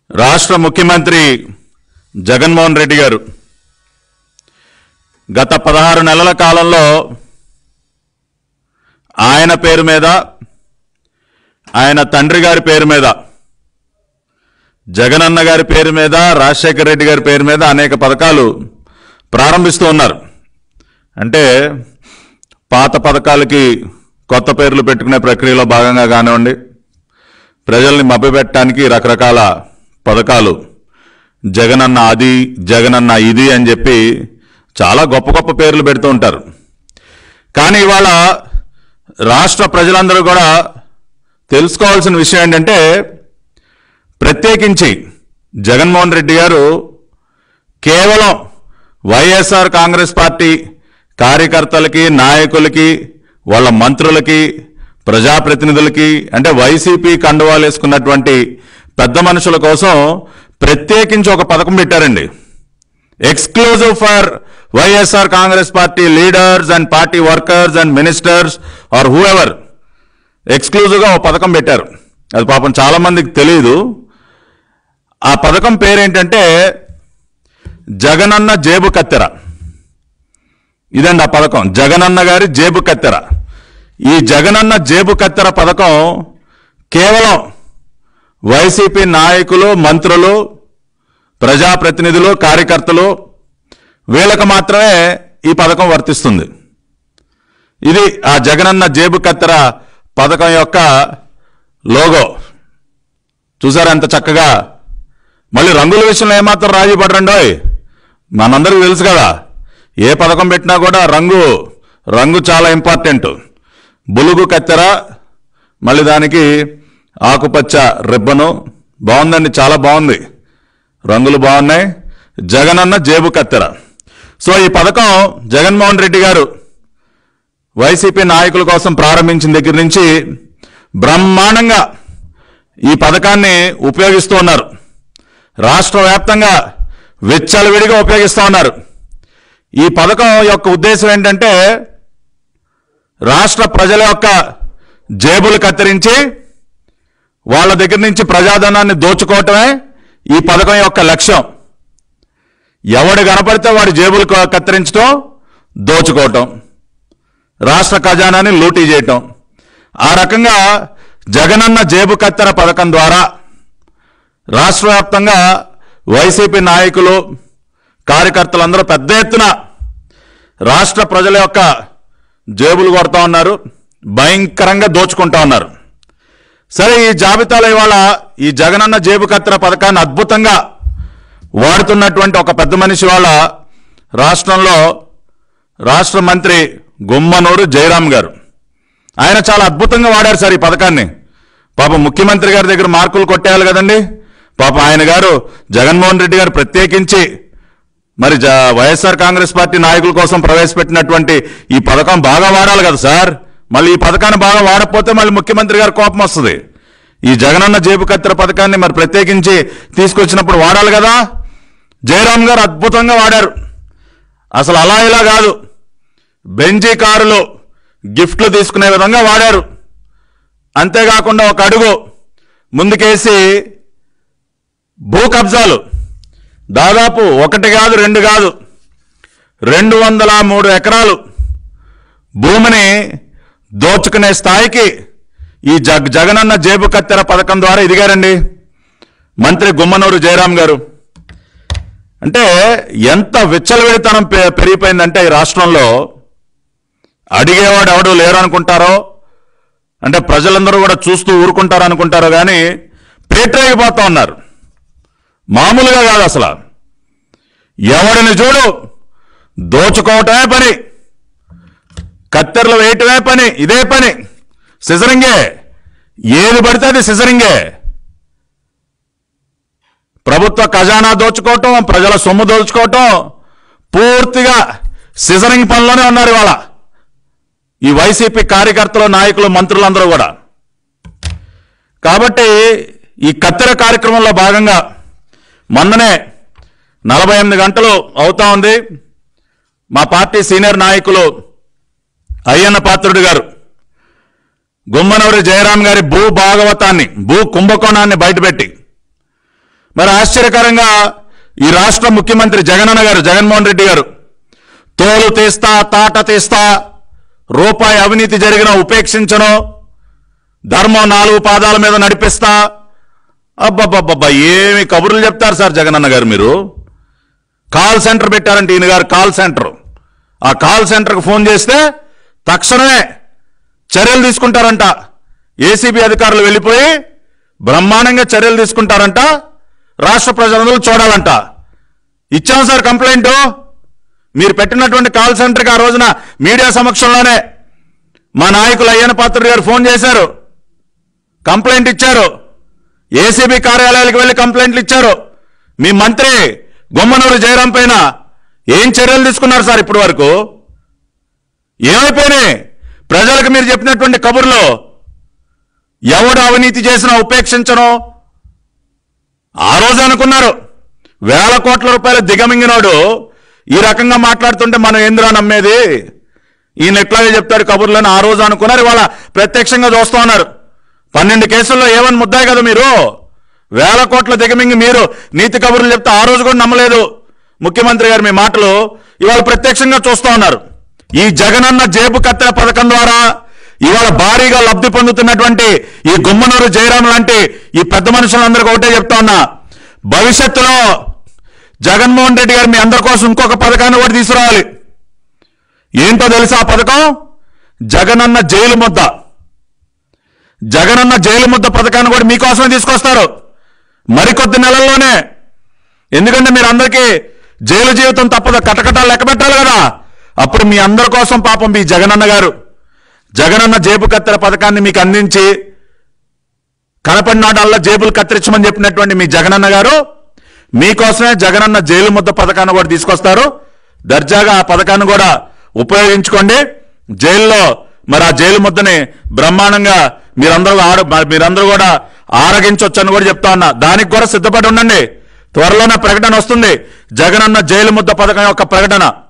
రాష్ట్ర ముఖ్యమంత్రి జగన్మోహన్ రెడ్డి గారు గత పదహారు నెలల కాలంలో ఆయన పేరు మీద ఆయన తండ్రి గారి పేరు మీద జగనన్న గారి పేరు మీద రాజశేఖర రెడ్డి గారి పేరు మీద అనేక పథకాలు ప్రారంభిస్తూ ఉన్నారు అంటే పాత పథకాలకి కొత్త పేర్లు పెట్టుకునే ప్రక్రియలో భాగంగా కానివ్వండి ప్రజల్ని మభ్యపెట్టడానికి రకరకాల పథకాలు జగనన్న అది జగనన్న ఇది అని చెప్పి చాలా గొప్ప గొప్ప పేర్లు పెడుతూ ఉంటారు కానీ ఇవాళ రాష్ట్ర ప్రజలందరూ కూడా తెలుసుకోవాల్సిన విషయం ఏంటంటే ప్రత్యేకించి జగన్మోహన్ రెడ్డి గారు కేవలం వైఎస్ఆర్ కాంగ్రెస్ పార్టీ కార్యకర్తలకి నాయకులకి వాళ్ళ మంత్రులకి ప్రజాప్రతినిధులకి అంటే వైసీపీ కండువాలు వేసుకున్నటువంటి పెద్ద మనుషుల కోసం ప్రత్యేకించి ఒక పథకం పెట్టారండి exclusive for YSR Congress party leaders and party workers and ministers or హూ ఎవర్ ఎక్స్క్లూజివ్గా ఒక పథకం పెట్టారు అది పాపం చాలా మందికి తెలియదు ఆ పథకం పేరేంటంటే జగనన్న జేబు కత్తెర ఇదండి ఆ పథకం జగనన్న గారి జేబు కత్తెర ఈ జగనన్న జేబు కత్తెర పథకం కేవలం వైసీపీ నాయకులు మంత్రులు ప్రజాప్రతినిధులు కార్యకర్తలు వీళ్ళకి మాత్రమే ఈ పథకం వర్తిస్తుంది ఇది ఆ జగనన్న జేబు కత్తెర పథకం యొక్క లోగో చూసారా ఎంత చక్కగా మళ్ళీ రంగుల విషయంలో ఏమాత్రం రాజీ పడరండోయ్ మనందరికీ తెలుసు కదా ఏ పథకం పెట్టినా కూడా రంగు రంగు చాలా ఇంపార్టెంట్ బులుగు కత్తెర మళ్ళీ దానికి ఆకుపచ్చ రిబ్బను బాగుందండి చాలా బాగుంది రంగులు బాగున్నాయి జగనన్న జేబు కత్తెర సో ఈ పథకం జగన్మోహన్ రెడ్డి గారు వైసీపీ నాయకుల కోసం ప్రారంభించిన దగ్గర నుంచి బ్రహ్మాండంగా ఈ పథకాన్ని ఉపయోగిస్తూ ఉన్నారు రాష్ట్ర వ్యాప్తంగా విచ్చలవిడిగా ఉపయోగిస్తూ ఉన్నారు ఈ పథకం యొక్క ఉద్దేశం ఏంటంటే రాష్ట్ర ప్రజల యొక్క జేబులు కత్తిరించి వాళ్ళ దగ్గర నుంచి ప్రజాధనాన్ని దోచుకోవటమే ఈ పథకం యొక్క లక్ష్యం ఎవడు కనపడితే వాడి జేబులు క- కత్తిరించడం దోచుకోవటం రాష్ట్ర ఖజానాని లూటీ చేయటం ఆ రకంగా జగనన్న జేబు కత్తెర పథకం ద్వారా రాష్ట్ర వ్యాప్తంగా వైసీపీ నాయకులు కార్యకర్తలందరూ పెద్ద ఎత్తున రాష్ట్ర ప్రజల యొక్క జేబులు కొడతా ఉన్నారు భయంకరంగా దోచుకుంటా ఉన్నారు సరే ఈ జాబితాలో ఇవాళ ఈ జగనన్న జేబు కత్తెర పథకాన్ని అద్భుతంగా వాడుతున్నటువంటి ఒక పెద్ద మనిషి వాళ్ళ రాష్ట్రంలో రాష్ట్ర మంత్రి గుమ్మనూరు జయరాం గారు ఆయన చాలా అద్భుతంగా వాడారు సార్ ఈ పథకాన్ని పాపం ముఖ్యమంత్రి గారి దగ్గర మార్కులు కొట్టేయాలి కదండి పాపం ఆయన గారు జగన్మోహన్ రెడ్డి గారు ప్రత్యేకించి మరి జ వైఎస్ఆర్ కాంగ్రెస్ పార్టీ నాయకుల కోసం ప్రవేశపెట్టినటువంటి ఈ పథకం బాగా వాడాలి కదా సార్ మళ్ళీ ఈ పథకాన్ని బాగా వాడకపోతే మళ్ళీ ముఖ్యమంత్రి గారి కోపం వస్తుంది ఈ జగనన్న జేబు కత్తెర పథకాన్ని మరి ప్రత్యేకించి తీసుకొచ్చినప్పుడు వాడాలి కదా జయరాం గారు అద్భుతంగా వాడారు అసలు అలా ఇలా కాదు బెంజీ కారులో గిఫ్ట్లు తీసుకునే విధంగా వాడారు అంతేకాకుండా ఒక అడుగు ముందుకేసి భూ కబ్జాలు దాదాపు ఒకటి కాదు రెండు కాదు రెండు వందల మూడు ఎకరాలు భూమిని దోచుకునే స్థాయికి ఈ జగ్ జగనన్న జేబు కత్తెర పథకం ద్వారా ఎదిగారండి మంత్రి గుమ్మనూరు జయరాం గారు అంటే ఎంత విచ్చలవిడితనం పె- పెరిగిపోయిందంటే ఈ రాష్ట్రంలో అడిగేవాడు ఎవడు లేరు అనుకుంటారో అంటే ప్రజలందరూ కూడా చూస్తూ ఊరుకుంటారు అనుకుంటారో కానీ పేటరేగిపోతా ఉన్నారు మామూలుగా కాదు అసలు ఎవడిని చూడు దోచుకోవటమే పని కత్తెరలు వేయటమే పని ఇదే పని సిజరింగే ఏది పడితే అది సిజరింగే ప్రభుత్వ ఖజానా దోచుకోవటం ప్రజల సొమ్ము దోచుకోవటం పూర్తిగా సిజరింగ్ పనిలోనే ఉన్నారు ఇవాళ ఈ వైసీపీ కార్యకర్తలు నాయకులు మంత్రులందరూ కూడా కాబట్టి ఈ కత్తెర కార్యక్రమంలో భాగంగా మొన్ననే నలభై ఎనిమిది గంటలు అవుతా ఉంది మా పార్టీ సీనియర్ నాయకులు అయ్యన్న పాత్రుడు గారు గుమ్మనూరి జయరాం గారి భూ భాగవతాన్ని భూ కుంభకోణాన్ని బయటపెట్టి మరి ఆశ్చర్యకరంగా ఈ రాష్ట్ర ముఖ్యమంత్రి జగనన్న గారు జగన్మోహన్ రెడ్డి గారు తోలు తీస్తా తాట తీస్తా రూపాయి అవినీతి జరిగిన ఉపేక్షించను ధర్మం నాలుగు పాదాల మీద నడిపిస్తా అబ్బబ్బబ్బబ్బా ఏమి కబుర్లు చెప్తారు సార్ జగనన్న గారు మీరు కాల్ సెంటర్ పెట్టారంటే ఈయన గారు కాల్ సెంటర్ ఆ కాల్ సెంటర్కి ఫోన్ చేస్తే తక్షణమే చర్యలు తీసుకుంటారంట ఏసీబీ అధికారులు వెళ్ళిపోయి బ్రహ్మాండంగా చర్యలు తీసుకుంటారంట రాష్ట్ర ప్రజలందరూ చూడాలంట ఇచ్చాం సార్ కంప్లైంట్ మీరు పెట్టినటువంటి కాల్ సెంటర్కి ఆ రోజున మీడియా సమక్షంలోనే మా నాయకులు అయ్యన పాత్రుడు గారు ఫోన్ చేశారు కంప్లైంట్ ఇచ్చారు ఏసీబీ కార్యాలయాలకు వెళ్లి కంప్లైంట్లు ఇచ్చారు మీ మంత్రి గుమ్మనూరు జయరాం పైన ఏం చర్యలు తీసుకున్నారు సార్ ఇప్పటి వరకు ఏమైపోయినాయి ప్రజలకు మీరు చెప్పినటువంటి కబుర్లు ఎవడు అవినీతి చేసినా ఉపేక్షించను ఆ రోజు అనుకున్నారు వేల కోట్ల రూపాయలు దిగమింగినోడు ఈ రకంగా మాట్లాడుతుంటే మనం ఏందిరా నమ్మేది ఈయన ఎట్లాగే చెప్తాడు కబుర్లని ఆ రోజు అనుకున్నారు ఇవాళ ప్రత్యక్షంగా చూస్తూ ఉన్నారు పన్నెండు కేసుల్లో ఏమని ముద్దాయి కదా మీరు వేల కోట్ల దిగమింగి మీరు నీతి కబుర్లు చెప్తే ఆ రోజు కూడా నమ్మలేదు ముఖ్యమంత్రి గారు మీ మాటలు ఇవాళ ప్రత్యక్షంగా చూస్తూ ఉన్నారు ఈ జగనన్న జేబు కత్తెర పథకం ద్వారా ఇవాళ భారీగా లబ్ధి పొందుతున్నటువంటి ఈ గుమ్మనూరు జయరాం లాంటి ఈ పెద్ద మనుషులందరికీ ఒకటే చెప్తా ఉన్నా భవిష్యత్తులో జగన్మోహన్ రెడ్డి గారు మీ అందరి కోసం ఇంకొక పథకాన్ని కూడా తీసుకురావాలి ఏంటో తెలుసా ఆ పథకం జగనన్న జైలు ముద్ద జగనన్న జైలు ముద్ద పథకాన్ని కూడా మీకోసమే తీసుకొస్తారు మరికొద్ది నెలల్లోనే ఎందుకంటే మీరు అందరికీ జైలు జీవితం తప్పదు కటకటాలు లెక్క పెట్టాలి కదా అప్పుడు మీ అందరి కోసం పాపం మీ జగనన్న గారు జగనన్న జేబు కత్తెర పథకాన్ని మీకు అందించి కనపడినాడల్లా జేబులు కత్తిరించమని చెప్పినటువంటి మీ జగనన్న గారు మీకోసమే జగనన్న జైలు ముద్ద పథకాన్ని కూడా తీసుకొస్తారు దర్జాగా ఆ పథకాన్ని కూడా ఉపయోగించుకోండి జైల్లో మరి ఆ జైలు ముద్దని బ్రహ్మాండంగా మీరందరూ ఆడ మీరందరూ కూడా ఆరగించొచ్చని కూడా చెప్తా ఉన్నా దానికి కూడా సిద్ధపడి ఉండండి త్వరలోనే ప్రకటన వస్తుంది జగనన్న జైలు ముద్ద పథకం యొక్క ప్రకటన